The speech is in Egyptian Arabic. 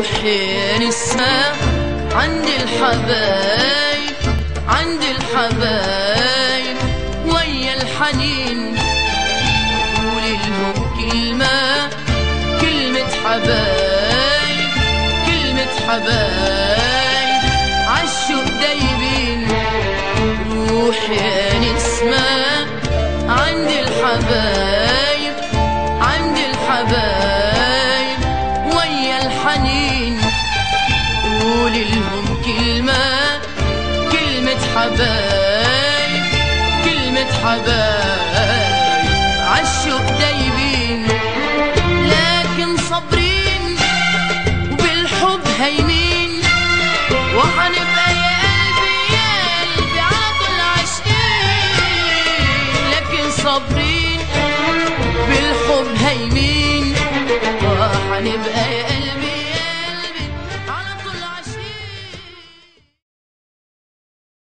روحي نسمع عند الحبايب عند الحبايب ويا الحنين قولي لهم كلمة كلمة حبايب كلمة حبايب عالشوق دايبين روحي نسمع عند الحبايب عند الحبايب ويا الحنين قولي لهم كلمة كلمة حبايب كلمة حبايب عالشوق دايبين لكن صابرين وبالحب هيمين